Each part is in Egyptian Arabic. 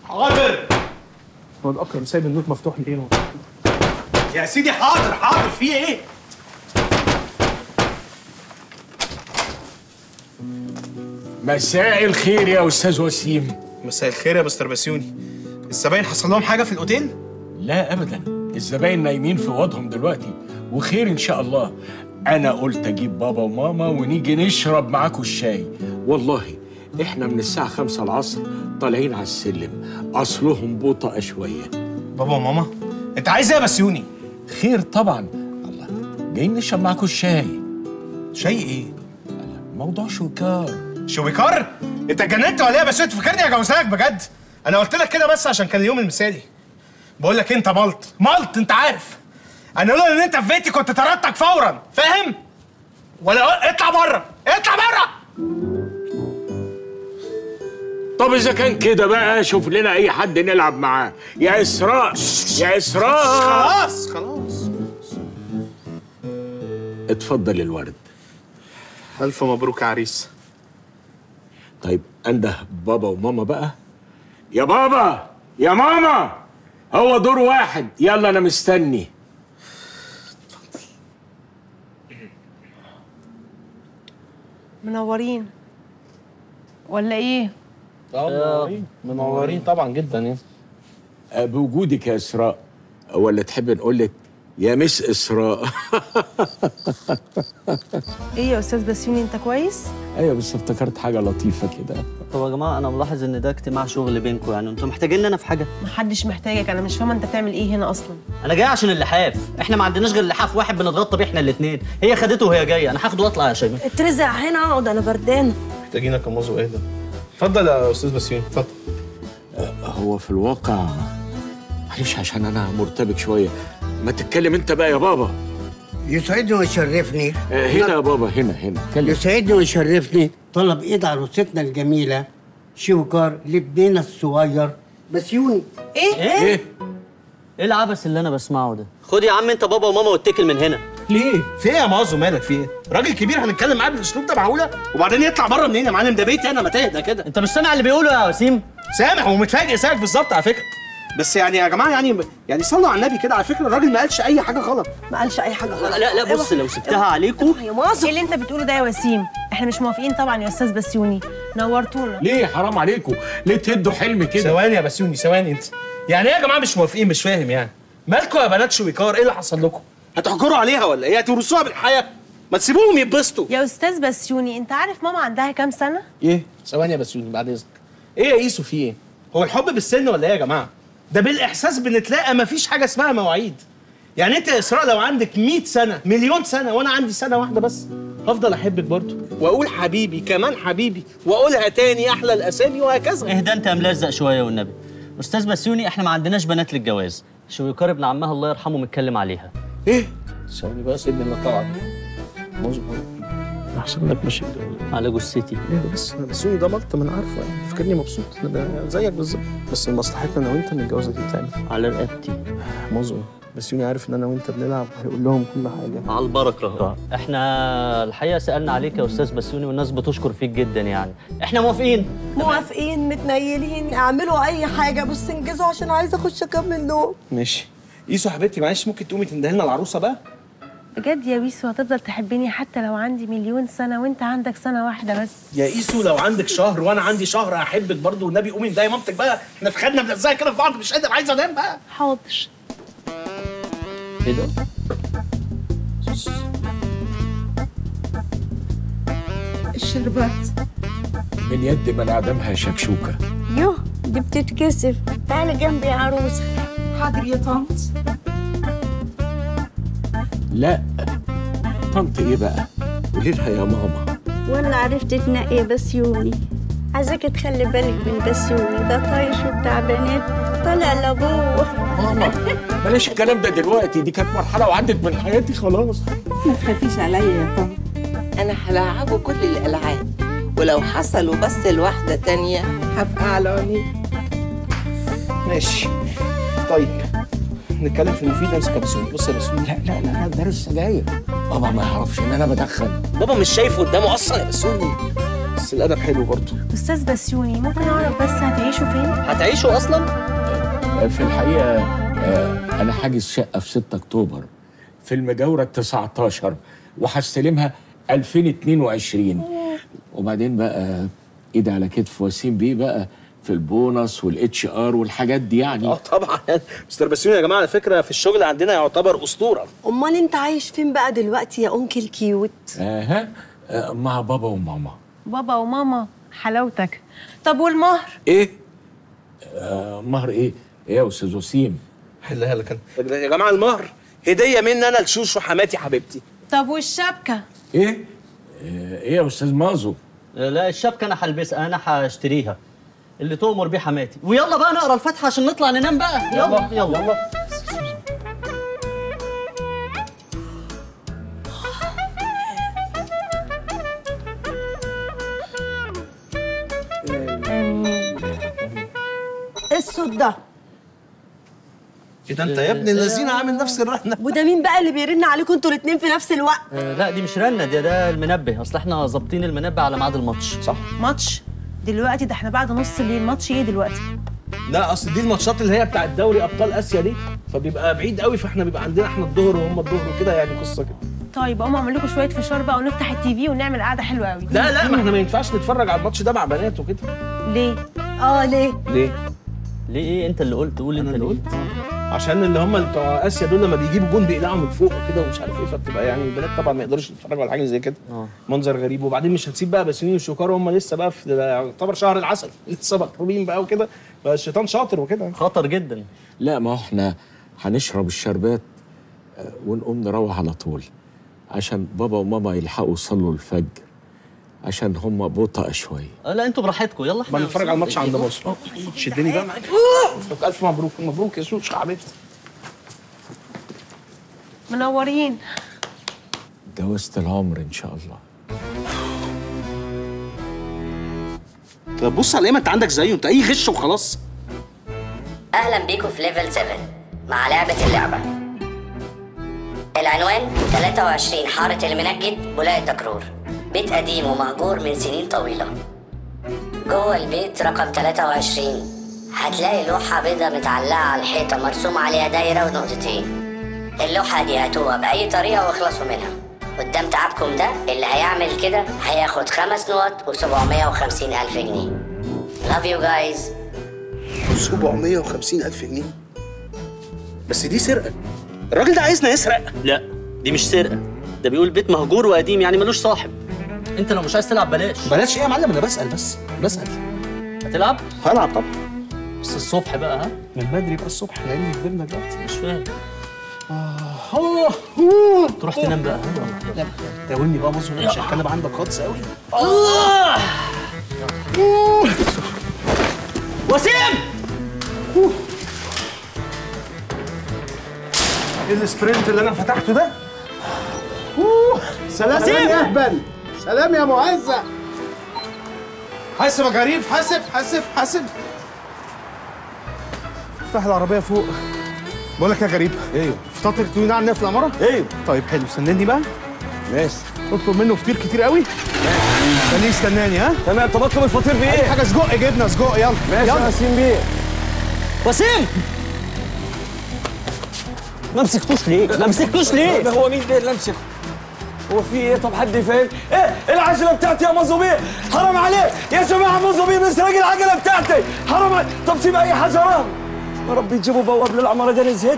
حاضر هو الاكرم سايب النور مفتوح ليه هو؟ يا سيدي حاضر حاضر في ايه مساء الخير يا استاذ وسيم مساء الخير يا مستر بسيوني الزباين حصل لهم حاجه في الاوتيل لا ابدا الزباين نايمين في اوضهم دلوقتي وخير ان شاء الله انا قلت اجيب بابا وماما ونيجي نشرب معاكم الشاي والله احنا من الساعه خمسة العصر طالعين على السلم اصلهم بطأ شويه بابا وماما انت عايز ايه يا بسيوني خير طبعا الله جايين نشرب معاكم الشاي شاي ايه موضوع شوكار شويكار انت اتجننت ولا ايه يا بسيوني تفكرني اجوزك بجد انا قلت لك كده بس عشان كان اليوم المثالي بقول لك انت ملط ملط انت عارف انا لولا ان انت في بيتي كنت طردتك فورا فاهم ولا اطلع بره اطلع بره طب اذا كان كده بقى شوف لنا اي حد نلعب معاه يا اسراء يا اسراء خلاص خلاص اتفضل الورد الف مبروك يا عريس طيب انده بابا وماما بقى يا بابا يا ماما هو دور واحد يلا انا مستني منورين ولا ايه منورين منورين طبعا جدا يعني أه، بوجودك يا اسراء ولا تحب نقول لك يا مس اسراء ايه يا استاذ بسيوني انت كويس ايوه بس افتكرت حاجه لطيفه كده طب يا جماعه انا ملاحظ ان ده اجتماع شغل بينكم يعني انتوا محتاجين انا في حاجه محدش محتاجك انا مش فاهمه انت بتعمل ايه هنا اصلا انا جاي عشان اللحاف احنا ما عندناش غير لحاف واحد بنتغطى بيه احنا الاثنين هي خدته وهي جايه انا هاخده واطلع يا شباب اترزع هنا اقعد انا بردانه محتاجينك يا موزو ايه ده اتفضل يا استاذ بسيوني اتفضل هو في الواقع معلش عشان انا مرتبك شويه ما تتكلم انت بقى يا بابا يسعدني ويشرفني أه، هنا يا بابا هنا هنا اتكلم يسعدني ويشرفني طلب ايد عروستنا الجميله شوكار لابننا الصغير بسيوني ايه ايه ايه العبث اللي انا بسمعه ده خد يا عم انت بابا وماما واتكل من هنا ليه؟ في ايه يا مازو مالك في ايه؟ راجل كبير هنتكلم معاه بالاسلوب ده معقوله؟ وبعدين يطلع بره منين يا معلم ده بيتي انا ما تهدى كده انت مش سامع اللي بيقوله يا وسيم سامع ومتفاجئ سامع بالظبط على فكره بس يعني يا جماعه يعني يعني صلوا على النبي كده على فكره الراجل ما قالش اي حاجه غلط ما قالش اي حاجه غلط لا لا بص لو سبتها عليكم يا ايه مازو اللي انت بتقوله ده يا وسيم احنا مش موافقين طبعا يا استاذ بسيوني نورتونا ليه حرام عليكم ليه تهدوا حلم كده ثواني يا بسيوني ثواني انت يعني ايه يا جماعه مش موافقين مش فاهم يعني مالكم يا بنات شويكار ايه اللي حصل لكم؟ هتحجروا عليها ولا ايه؟ هتورثوها بالحياه؟ ما تسيبوهم يتبسطوا يا استاذ بسيوني انت عارف ماما عندها كام سنه ايه؟ ثواني يا بسيوني بعد اذنك ايه يا ايسو في ايه؟ هو الحب بالسن ولا ايه يا جماعه؟ ده بالاحساس بنتلاقى مفيش حاجه اسمها مواعيد يعني انت يا اسراء لو عندك 100 سنه مليون سنه وانا عندي سنه واحده بس هفضل احبك برضه واقول حبيبي كمان حبيبي واقولها تاني احلى الاسامي وهكذا اهدى انت يا ملزق شويه والنبي استاذ بسيوني احنا ما عندناش بنات للجواز شويكار ابن عمها الله يرحمه متكلم عليها ايه؟ ثواني بقى سيبني انا طبعا مظبوط احسن لك ماشي على جثتي ايه بس انا بسوني ده ملط ما انا عارفه يعني فكرني مبسوط انا زيك بالظبط بس لمصلحتنا انا وانت ان الجوازه دي تعمل على رقبتي مظبوط بسيوني عارف ان انا وانت بنلعب هيقول لهم كل حاجه على البركه احنا الحقيقه سالنا عليك يا استاذ بسيوني والناس بتشكر فيك جدا يعني احنا موافقين موافقين متنيلين اعملوا اي حاجه بس انجزوا عشان عايزه اخش اكمل نوم ماشي ايسو حبيبتي معلش ممكن تقومي تندهي لنا العروسه بقى بجد يا ويسو هتفضل تحبني حتى لو عندي مليون سنه وانت عندك سنه واحده بس يا ايسو لو عندك شهر وانا عندي شهر هحبك برضه والنبي قومي اندهي مامتك بقى احنا في خدنا بنلزقها كده في بعض مش قادر عايز انام بقى حاضر ايه ده الشربات من يد من اعدمها شكشوكه يوه دي بتتكسف تعالي جنبي يا عروسه حاضر يا طنط لا طنط ايه بقى قولي لها يا ماما ولا عرفت تنقي بسيوني عايزاك تخلي بالك من بسيوني ده طايش وبتاع بنات طالع لابوه ماما بلاش الكلام ده دلوقتي دي كانت مرحله وعدت من حياتي خلاص ما تخافيش عليا يا طنط أنا هلعبه كل الألعاب ولو حصلوا بس لواحدة تانية هبقى على عينيه ماشي طيب نتكلم في المفيد امسك يا بسوني بص يا بسوني لا لا لا لا ده السجاير بابا ما يعرفش ان انا بدخن بابا مش شايف قدامه اصلا يا بسوني بس الادب حلو برضه استاذ بسيوني ممكن اعرف بس هتعيشوا فين هتعيشوا اصلا في الحقيقه آه، انا حاجز شقه في 6 اكتوبر في المجاوره 19 وهستلمها 2022 وبعدين بقى ايدي على كتف وسيم بيه بقى في البونص والاتش ار والحاجات دي يعني اه طبعا مستر بسيوني يا جماعه على فكره في الشغل عندنا يعتبر اسطوره امال انت عايش فين بقى دلوقتي يا انكل كيوت اها آه، مع بابا وماما بابا وماما حلاوتك طب والمهر ايه آه مهر ايه ايه يا استاذ وسيم حلها لك انا يا جماعه المهر هديه مني انا لشوشو حماتي حبيبتي طب والشبكه ايه آه، ايه يا استاذ مازو لا الشبكه انا هلبسها انا هشتريها اللي تؤمر بيه حماتي ويلا بقى نقرا الفاتحه عشان نطلع ننام بقى يلا يلا, يلا. ايه الصوت ده ايه ده انت يا ابن الذين عامل نفس الرهنه وده مين بقى اللي بيرن عليكم انتوا الاتنين في نفس الوقت آه، لا دي مش رنه ده ده المنبه اصل احنا ظابطين المنبه على ميعاد الماتش صح ماتش دلوقتي ده احنا بعد نص الليل ماتش ايه دلوقتي لا اصل دي الماتشات اللي هي بتاعت دوري ابطال اسيا دي فبيبقى بعيد قوي فاحنا بيبقى عندنا احنا الظهر وهم الظهر وكده يعني قصه كده طيب اقوم اعمل لكم شويه فشار بقى ونفتح التي في ونعمل قعده حلوه قوي لا لا ما احنا ما ينفعش نتفرج على الماتش ده مع بنات وكده ليه اه ليه ليه ليه ايه انت اللي قلت قول انت اللي قلت عشان اللي هم بتوع اسيا دول لما بيجيبوا جون بيقلعوا من فوق وكده ومش عارف ايه فبتبقى يعني البنات طبعا ما يقدروش يتفرجوا على حاجه زي كده اه منظر غريب وبعدين مش هتسيب بقى بسيوني وشوكار هم لسه بقى في يعتبر شهر العسل لسه مخروبين بقى وكده فالشيطان شاطر وكده خطر جدا لا ما هو احنا هنشرب الشربات آه، ونقوم نروح على طول عشان بابا وماما يلحقوا يصلوا الفجر عشان هم بطأ شويه آه، لا انتوا براحتكم يلا ما احنا نتفرج على الماتش عند باص شدني بقى معاك مبروك الف مبروك مبروك يا شوش حبيبتي منورين جوازة العمر ان شاء الله طب بص على ايه ما انت عندك زيه انت اي غش وخلاص اهلا بيكم في ليفل 7 مع لعبة اللعبة العنوان 23 حارة المنجد بولاق الدكرور بيت قديم ومهجور من سنين طويلة جوه البيت رقم 23 هتلاقي لوحة بيضة متعلقة على الحيطة مرسوم عليها دايرة ونقطتين اللوحة دي هاتوها بأي طريقة واخلصوا منها قدام تعبكم ده اللي هيعمل كده هياخد خمس نقط و750 ألف جنيه Love you guys 750 الف جنيه بس دي سرقه الراجل ده عايزنا يسرق لا دي مش سرقه ده بيقول بيت مهجور وقديم يعني ملوش صاحب انت لو مش عايز تلعب بلاش بلاش ايه يا معلم انا بسال بس بسال هتلعب هلعب طبعا بس الصبح بقى ها من بدري بقى الصبح لان كبرنا دلوقتي مش فاهم اوه اوه تروح تنام بقى لا داولني بقى مظبوط مش هتكلم عندك خالص قوي وسيم ايه السبرنت اللي انا فتحته ده سلام يا اهبل سلام يا معزه حاسب يا غريب حاسب حاسب حاسب افتح العربيه فوق بقول لك يا غريب ايوه فطرت تقولي عندنا في العماره ايوه طيب حلو استناني بقى ماشي اطلب منه فطير كتير قوي ماشي خليه يستناني ها تمام طب اطلب الفطير بايه؟ اي حاجه سجق جبنه سجق يلا ماشي يلا ياسين بيه وسيم ما مسكتوش ليه؟ ما مسكتوش ليه؟ ده هو مين ده اللي امسكه؟ هو في ايه طب حد فاهم؟ ايه العجله بتاعتي يا مظلومين حرام عليك يا جماعه مظلومين مسرق العجله بتاعتي حرام عليك طب سيب اي حجران يا رب يجيبوا بواب للعماره ده انا زهقت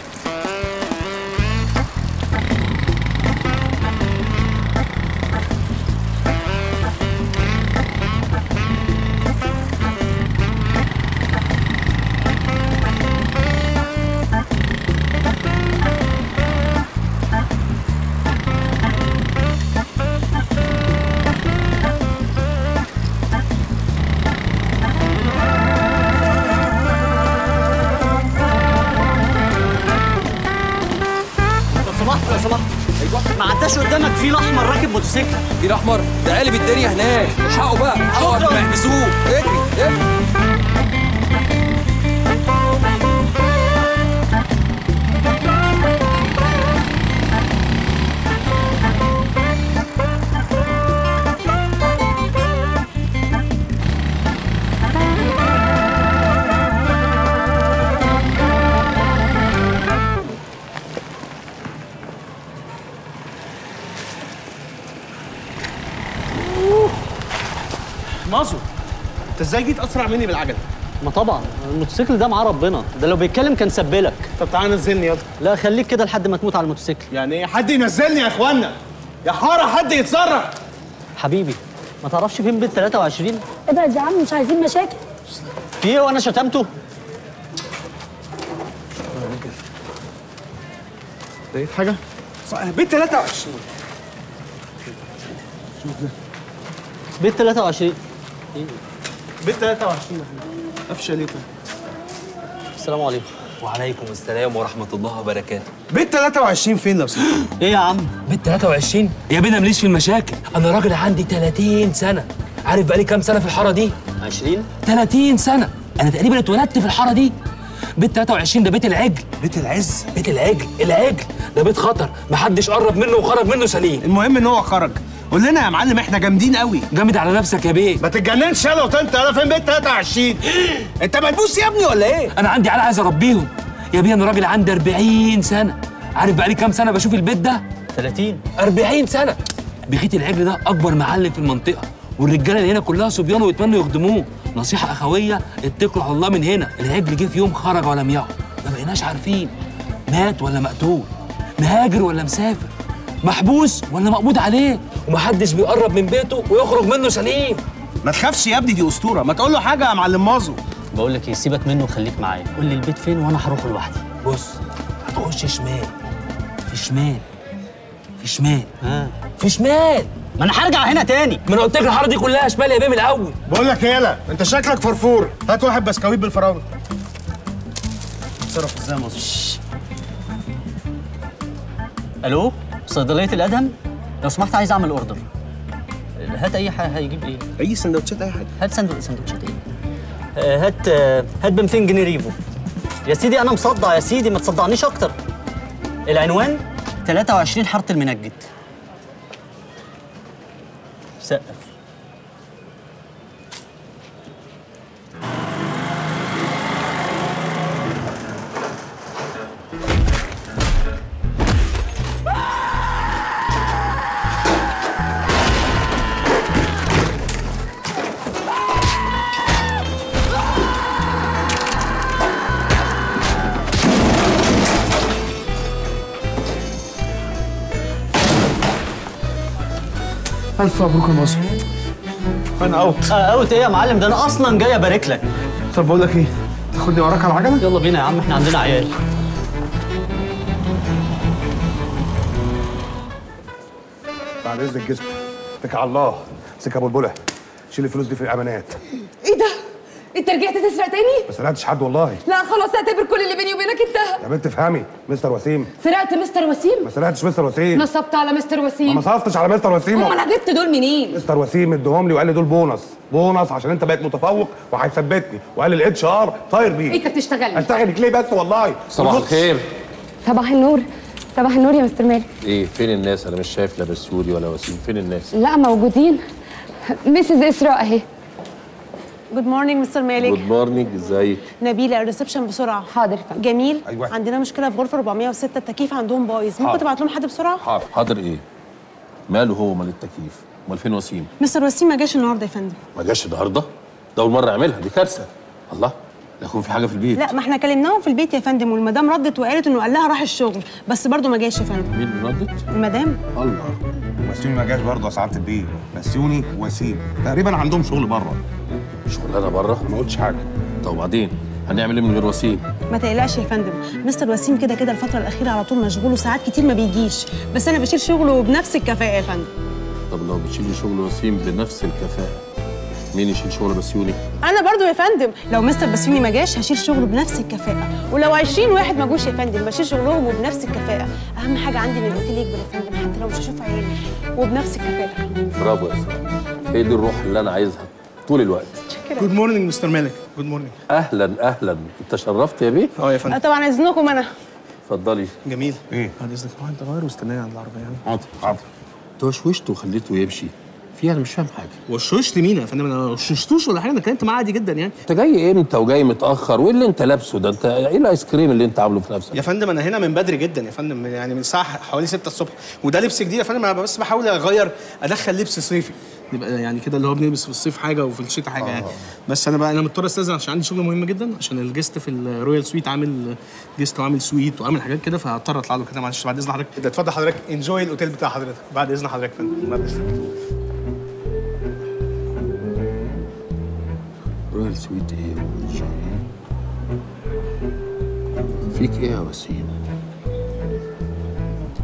لو سمحت لو سمحت ما عداش قدامك فيل احمر راكب موتوسيكل في احمر ده قالب الدنيا هناك حقه بقى حقه قبل ما يحبسوه اجري اجري انت ازاي جيت اسرع مني بالعجله ما طبعا الموتوسيكل ده معاه ربنا ده لو بيتكلم كان سبلك طب تعالى نزلني يلا لا خليك كده لحد ما تموت على الموتوسيكل يعني ايه حد ينزلني يا اخوانا يا حاره حد يتصرف حبيبي ما تعرفش فين بيت 23 ابعد يا عم مش عايزين مشاكل في ايه وانا شتمته لقيت حاجه صح بيت 23 شوف ده بيت 23 بيت 23 قفشه ليه طيب السلام عليكم وعليكم السلام ورحمة الله وبركاته بيت 23 فين لو سمحت ايه يا عم بيت 23 يا بينا ماليش في المشاكل انا راجل عندي 30 سنة عارف بقالي كام سنة في الحارة دي 20 30 سنة انا تقريبا اتولدت في الحارة دي بيت 23 ده بيت العجل بيت العز بيت العجل العجل ده بيت خطر محدش قرب منه وخرج منه سليم المهم ان هو خرج قول لنا يا معلم احنا جامدين قوي جامد على نفسك يا بيه ما تتجننش يلا وانت انا فين بيت 23 انت ملبوس يا ابني ولا ايه انا عندي عيال عايز اربيهم يا بيه انا راجل عندي 40 سنة عارف بقالي كام سنة بشوف البيت ده 30 40 سنة بخيت العجل ده اكبر معلم في المنطقة والرجاله اللي هنا كلها صبيان ويتمنوا يخدموه نصيحة أخوية اتكلوا على الله من هنا العجل جه في يوم خرج ولم يعد ما بقيناش عارفين مات ولا مقتول مهاجر ولا مسافر محبوس ولا مقبوض عليه ومحدش بيقرب من بيته ويخرج منه سليم ما تخافش يا ابني دي اسطوره ما تقول له حاجه يا معلم مازو بقول لك ايه سيبك منه وخليك معايا قول لي البيت فين وانا هروح لوحدي بص هتخش شمال في شمال في شمال ها في شمال ما انا هرجع هنا تاني ما انا قلت لك الحاره دي كلها شمال يا بيه من الاول بقول لك ايه يلا انت شكلك فرفور هات واحد بسكويت بالفراوله اتصرف ازاي يا مازو الو صيدليه الادهم لو سمحت عايز اعمل اوردر هات اي حاجه هيجيب ايه اي سندوتشات اي حاجه هات سندوتش سندوتشات ايه آه، هات آه، هات ب 200 جنيه ريفو يا سيدي انا مصدع يا سيدي ما تصدعنيش اكتر العنوان 23 حاره المنجد سقف الف مبروك يا مازو انا اوت آه، اوت ايه يا معلم ده انا اصلا جاي ابارك لك طب بقول لك ايه تاخدني وراك على العجله يلا بينا يا عم احنا عندنا عيال بعد اذنك جسم اتكل على الله امسك ابو البلع شيل الفلوس دي في الامانات ايه ده؟ انت رجعت تسرق تاني؟ ما سرقتش حد والله لا خلاص اعتبر كل اللي بيني وبينك انتهى يا بنت افهمي مستر وسيم سرقت مستر وسيم ما سرقتش مستر وسيم نصبت على مستر ما وسيم نصفتش على مستر وسيم امال انا جبت دول منين؟ مستر وسيم ادهم لي وقال لي دول بونص بونص عشان انت بقيت متفوق وهيثبتني وقال لي الاتش ار طاير بيه انت بتشتغلني اشتغلك ليه بس والله صباح والنص- الخير صباح النور صباح النور يا مستر مالك ايه فين الناس انا مش شايف لا بسيولي ولا وسيم فين الناس لا موجودين مسز اسراء اهي جود مورنينج مستر مالك جود مورنينج ازيك نبيله الريسبشن بسرعه حاضر جميل أيوة. عندنا مشكله في غرفه 406 التكييف عندهم بايظ ممكن حاضر. تبعت لهم حد بسرعه حاضر حاضر ايه ماله هو مال التكييف امال فين وسيم مستر وسيم ما جاش النهارده يا فندم ما جاش النهارده ده اول مره اعملها دي كارثه الله لا يكون في حاجه في البيت لا ما احنا كلمناهم في البيت يا فندم والمدام ردت وقالت انه قال لها راح الشغل بس برضه ما جاش يا فندم مين اللي ردت المدام الله وسيوني ما جاش برضه يا سعاده البيه بسيوني وسيم تقريبا عندهم شغل بره شغلانه بره ما قلتش حاجه طب وبعدين هنعمل ايه من غير وسيم ما تقلقش يا فندم مستر وسيم كده كده الفتره الاخيره على طول مشغول وساعات كتير ما بيجيش بس انا بشيل شغله بنفس الكفاءه يا فندم طب لو بتشيلي شغل وسيم بنفس الكفاءه مين يشيل شغل بسيوني انا برضو يا فندم لو مستر بسيوني ما جاش هشيل شغله بنفس الكفاءه ولو 20 واحد ما جوش يا فندم بشيل شغلهم وبنفس الكفاءه اهم حاجه عندي ان الاوتيل يكبر يا فندم حتى لو مش هشوف عيالي وبنفس الكفاءه برافو يا سلام هي دي الروح اللي انا عايزها طول الوقت جود مورنينج مستر مالك جود مورنينج اهلا اهلا انت شرفت يا بيه اه يا آه، فندم طبعا اذنكم انا اتفضلي جميل ايه بعد اذنك روح انت غير واستناني عند العربيه يعني حاضر حاضر انت وشوشته وخليته يمشي فيها انا مش فاهم حاجه وشوشت مين يا فندم انا ما وشوشتوش ولا حاجه انا اتكلمت معاه عادي جدا يعني انت جاي امتى وجاي متاخر وايه اللي انت لابسه ده انت ايه الايس كريم اللي انت عامله في نفسك يا فندم انا هنا من بدري جدا يا فندم يعني من الساعه حوالي 6 الصبح وده لبس جديد يا فندم انا بس بحاول اغير ادخل لبس صيفي نبقى يعني كده اللي هو بنلبس في الصيف حاجه وفي الشتاء حاجه يعني بس انا بقى انا مضطر استاذن عشان عندي شغل مهم جدا عشان الجست في الرويال سويت عامل جست وعامل سويت وعامل حاجات كده فهضطر اطلع له كده معلش بعد اذن حضرتك ده اتفضل حضرتك انجوي الاوتيل بتاع حضرتك بعد اذن حضرتك يا فندم بعد اذنك رويال سويت ايه ومش ايه فيك ايه يا وسيم